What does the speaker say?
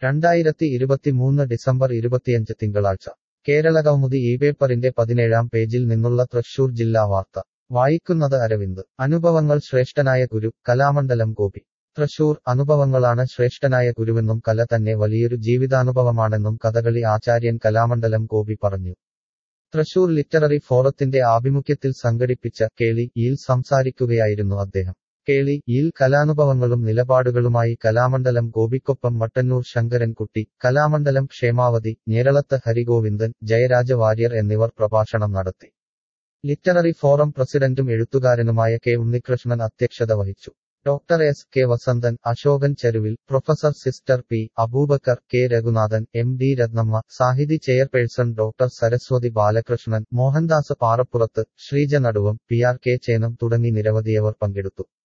രണ്ടായിരത്തി ഇരുപത്തിമൂന്ന് ഡിസംബർ ഇരുപത്തിയഞ്ച് തിങ്കളാഴ്ച കേരള കൗമുദി ഈ പേപ്പറിന്റെ പതിനേഴാം പേജിൽ നിന്നുള്ള തൃശൂർ ജില്ലാ വാർത്ത വായിക്കുന്നത് അരവിന്ദ് അനുഭവങ്ങൾ ശ്രേഷ്ഠനായ ഗുരു കലാമണ്ഡലം ഗോപി തൃശൂർ അനുഭവങ്ങളാണ് ശ്രേഷ്ഠനായ ഗുരുവെന്നും കല തന്നെ വലിയൊരു ജീവിതാനുഭവമാണെന്നും കഥകളി ആചാര്യൻ കലാമണ്ഡലം ഗോപി പറഞ്ഞു തൃശൂർ ലിറ്റററി ഫോറത്തിന്റെ ആഭിമുഖ്യത്തിൽ സംഘടിപ്പിച്ച കേളി യിൽ സംസാരിക്കുകയായിരുന്നു അദ്ദേഹം കേളി യിൽ കലാനുഭവങ്ങളും നിലപാടുകളുമായി കലാമണ്ഡലം ഗോപിക്കൊപ്പം മട്ടന്നൂർ ശങ്കരൻകുട്ടി കലാമണ്ഡലം ക്ഷേമാവതി ഞേരളത്ത് ഹരിഗോവിന്ദൻ ജയരാജ വാര്യർ എന്നിവർ പ്രഭാഷണം നടത്തി ലിറ്റററി ഫോറം പ്രസിഡന്റും എഴുത്തുകാരനുമായ കെ ഉണ്ണികൃഷ്ണൻ അധ്യക്ഷത വഹിച്ചു doctor S K Vasanthan Ashokan Cheruvil professor sister P Abubacker K Raghunathan M D Rathnamma Sahithi chairperson doctor Saraswathi Balakrishnan Mohandas Parappurath Sreeja Naduvam P R K Chenam തുടങ്ങി നിരവധിയവർ പങ്കെടുത്തു